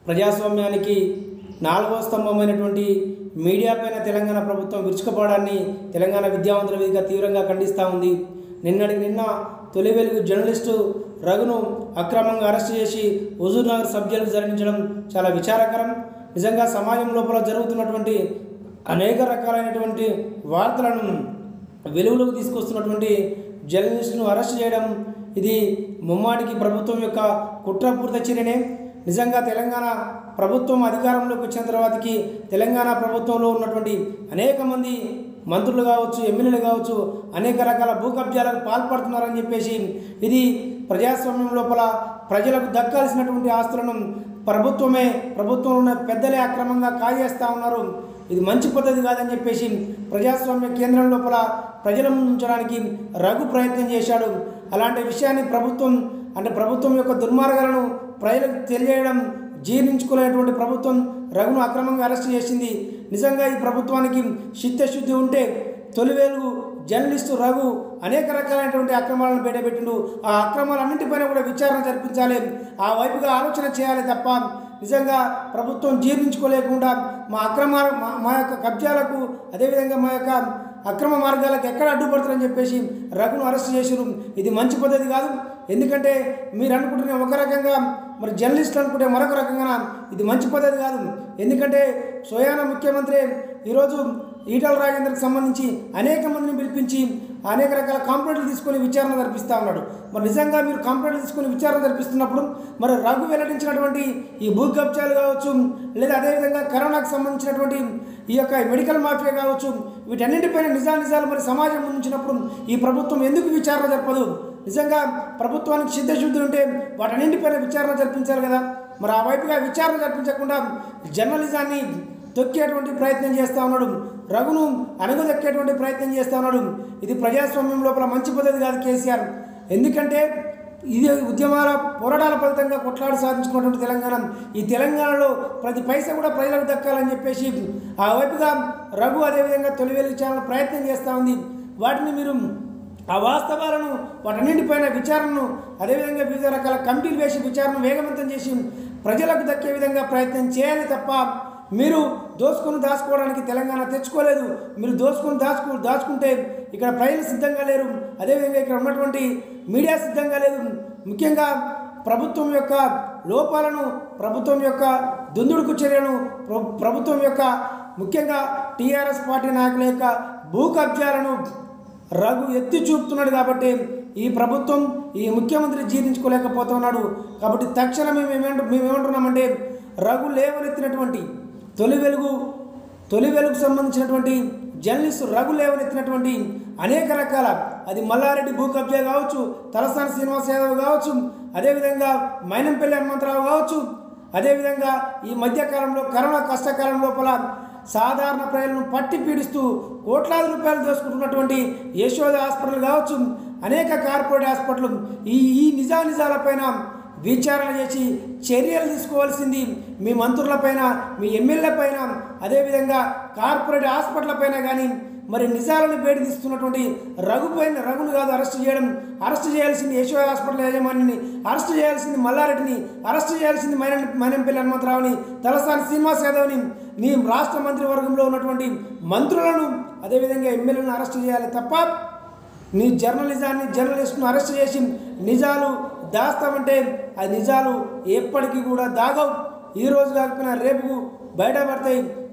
ప్రజాస్వామ్యానికి నాలుగవ స్తంభమైనటువంటి మీడియా పైన తెలంగాణ ప్రభుత్వం విరుచుకుపోవడాన్ని తెలంగాణ విద్యావంతుల వేదిక తీవ్రంగా ఖండిస్తూ ఉంది నిన్నటికి నిన్న తొలి వెలుగు జర్నలిస్టు రఘును అక్రమంగా అరెస్ట్ చేసి హుజూర్నగర్ సబ్ జైలుకు తరలించడం చాలా విచారకరం నిజంగా సమాజం లోపల జరుగుతున్నటువంటి అనేక రకాలైనటువంటి వార్తలను వెలుగులోకి తీసుకొస్తున్నటువంటి జర్నలిస్టును అరెస్ట్ చేయడం ఇది ముమ్మాటికి ప్రభుత్వం యొక్క కుట్రపూరిత చర్యనే నిజంగా తెలంగాణ ప్రభుత్వం అధికారంలోకి వచ్చిన తర్వాతకి తెలంగాణ ప్రభుత్వంలో ఉన్నటువంటి అనేక మంది మంత్రులు కావచ్చు ఎమ్మెల్యేలు కావచ్చు అనేక రకాల భూ కబ్జాలకు పాల్పడుతున్నారని చెప్పేసి ఇది ప్రజాస్వామ్యం లోపల ప్రజలకు దక్కాల్సినటువంటి ఆస్తులను ప్రభుత్వమే ప్రభుత్వంలో ఉన్న పెద్దలే అక్రమంగా కాజేస్తూ ఉన్నారు ఇది మంచి పద్ధతి కాదని చెప్పేసి ప్రజాస్వామ్య కేంద్రం లోపల ప్రజల ముందు ఉంచడానికి రఘు ప్రయత్నం చేశాడు అలాంటి విషయాన్ని ప్రభుత్వం అంటే ప్రభుత్వం యొక్క దుర్మార్గాలను ప్రజలకు తెలియజేయడం జీర్ణించుకోలేనటువంటి ప్రభుత్వం రఘును అక్రమంగా అరెస్ట్ చేసింది నిజంగా ఈ ప్రభుత్వానికి చిత్తశుద్ధి ఉంటే తొలి వెలుగు జర్నలిస్టు రఘు అనేక రకాలైనటువంటి అక్రమాలను బయటపెట్టిండు ఆ అక్రమాలన్నింటిపైన కూడా విచారణ జరిపించాలి ఆ వైపుగా ఆలోచన చేయాలి తప్ప నిజంగా ప్రభుత్వం జీర్ణించుకోలేకుండా మా అక్రమాల మా- మా యొక్క కబ్జాలకు అదేవిధంగా మా యొక్క అక్రమ మార్గాలకు ఎక్కడ అడ్డుపడతారని చెప్పేసి రఘును అరెస్ట్ చేసారు ఇది మంచి పద్ధతి కాదు ఎందుకంటే మీరు అనుకుంటున్న ఒక రకంగా మరి జర్నలిస్ట్ అనుకుంటే మరొక రకంగా ఇది మంచి పద్ధతి కాదు ఎందుకంటే స్వయాన ముఖ్యమంత్రి ఈరోజు ఈటల రాజేంద్రకు సంబంధించి అనేక మందిని పిలిపించి అనేక రకాల కంప్లైంట్లు తీసుకొని విచారణ జరిపిస్తూ ఉన్నాడు మరి నిజంగా మీరు కంప్లైంట్లు తీసుకొని విచారణ జరిపిస్తున్నప్పుడు మరి రఘు వెల్లడించినటువంటి ఈ భూ కబ్జాలు కావచ్చు లేదా అదేవిధంగా కరోనాకు సంబంధించినటువంటి ఈ యొక్క మెడికల్ మాఫియా కావచ్చు వీటన్నింటిపైన నిజా నిజాలు మరి సమాజం ముందుంచినప్పుడు ఈ ప్రభుత్వం ఎందుకు విచారణ జరపదు నిజంగా ప్రభుత్వానికి సిద్ధశుద్ధి ఉంటే వాటన్నింటిపైన విచారణ జరిపించాలి కదా మరి ఆ వైపుగా విచారణ జరిపించకుండా జర్నలిజాన్ని తొక్కేటువంటి ప్రయత్నం చేస్తూ ఉన్నాడు రఘును అణగదొక్కేటువంటి ప్రయత్నం చేస్తూ ఉన్నాడు ఇది ప్రజాస్వామ్యం లోపల మంచి పద్ధతి కాదు కేసీఆర్ ఎందుకంటే ఇది ఉద్యమాల పోరాటాల ఫలితంగా కొట్లాడి సాధించుకున్నటువంటి తెలంగాణ ఈ తెలంగాణలో ప్రతి పైసా కూడా ప్రజలకు దక్కాలని చెప్పేసి ఆ వైపుగా రఘు అదేవిధంగా తొలి వెలుగు ఛానల్ ప్రయత్నం చేస్తూ ఉంది వాటిని మీరు ఆ వాస్తవాలను వాటన్నింటిపైన విచారణను అదేవిధంగా వివిధ రకాల కమిటీలు వేసి విచారణ వేగవంతం చేసి ప్రజలకు దక్కే విధంగా ప్రయత్నం చేయాలి తప్ప మీరు దోసుకొని దాచుకోవడానికి తెలంగాణ తెచ్చుకోలేదు మీరు దోసుకొని దాచుకు దాచుకుంటే ఇక్కడ ప్రజలు సిద్ధంగా లేరు అదేవిధంగా ఇక్కడ ఉన్నటువంటి మీడియా సిద్ధంగా లేదు ముఖ్యంగా ప్రభుత్వం యొక్క లోపాలను ప్రభుత్వం యొక్క దుందుడుకు చర్యలను ప్ర- ప్రభుత్వం యొక్క ముఖ్యంగా టీఆర్ఎస్ పార్టీ నాయకుల యొక్క భూ కబ్జాలను రఘు ఎత్తి చూపుతున్నాడు కాబట్టి ఈ ప్రభుత్వం ఈ ముఖ్యమంత్రి జీర్ణించుకోలేకపోతున్నాడు కాబట్టి తక్షణం మేము ఏమంటు మేము ఏమంటున్నామంటే రఘు లేవనెత్తినటువంటి తొలి వెలుగు తొలి వెలుగు సంబంధించినటువంటి జర్నలిస్టు రఘు లేవనెత్తినటువంటి అనేక రకాల అది మల్లారెడ్డి భూ కబ్జా కావచ్చు తలసాని శ్రీనివాస్ యాదవ్ కావచ్చు అదేవిధంగా మైనంపల్లి హనుమంతరావు కావచ్చు అదేవిధంగా ఈ మధ్యకాలంలో కరోనా కష్టకాలం లోపల సాధారణ ప్రజలను పట్టి పీడిస్తూ కోట్లాది రూపాయలు దోసుకుంటున్నటువంటి యశోద హాస్పిటల్ కావచ్చు అనేక కార్పొరేట్ హాస్పిటల్ ఈ ఈ నిజా నిజాలపైన విచారణ చేసి చర్యలు తీసుకోవాల్సింది మీ మంత్రులపైన మీ ఎమ్మెల్యేలపైన అదేవిధంగా కార్పొరేట్ హాస్పిటల్ పైన కానీ మరి నిజాలను బయట తీస్తున్నటువంటి రఘు పైన రఘును కాదు అరెస్ట్ చేయడం అరెస్ట్ చేయాల్సింది యశోద హాస్పిటల్ యాజమాన్యాన్ని అరెస్ట్ చేయాల్సింది మల్లారెడ్డిని అరెస్ట్ చేయాల్సింది మైనం మైనంపల్లి హనుమంతరావుని తలసాని శ్రీనివాస్ యాదవ్ని మీ రాష్ట్ర మంత్రివర్గంలో ఉన్నటువంటి మంత్రులను అదేవిధంగా ఎమ్మెల్యేలను అరెస్ట్ చేయాలి తప్ప నీ జర్నలిజాన్ని జర్నలిస్ట్ను అరెస్ట్ చేసి నిజాలు దాస్తామంటే ఆ నిజాలు ఎప్పటికీ కూడా దాగవు ఈ రోజు కాకపోయినా రేపు బయటపడతాయి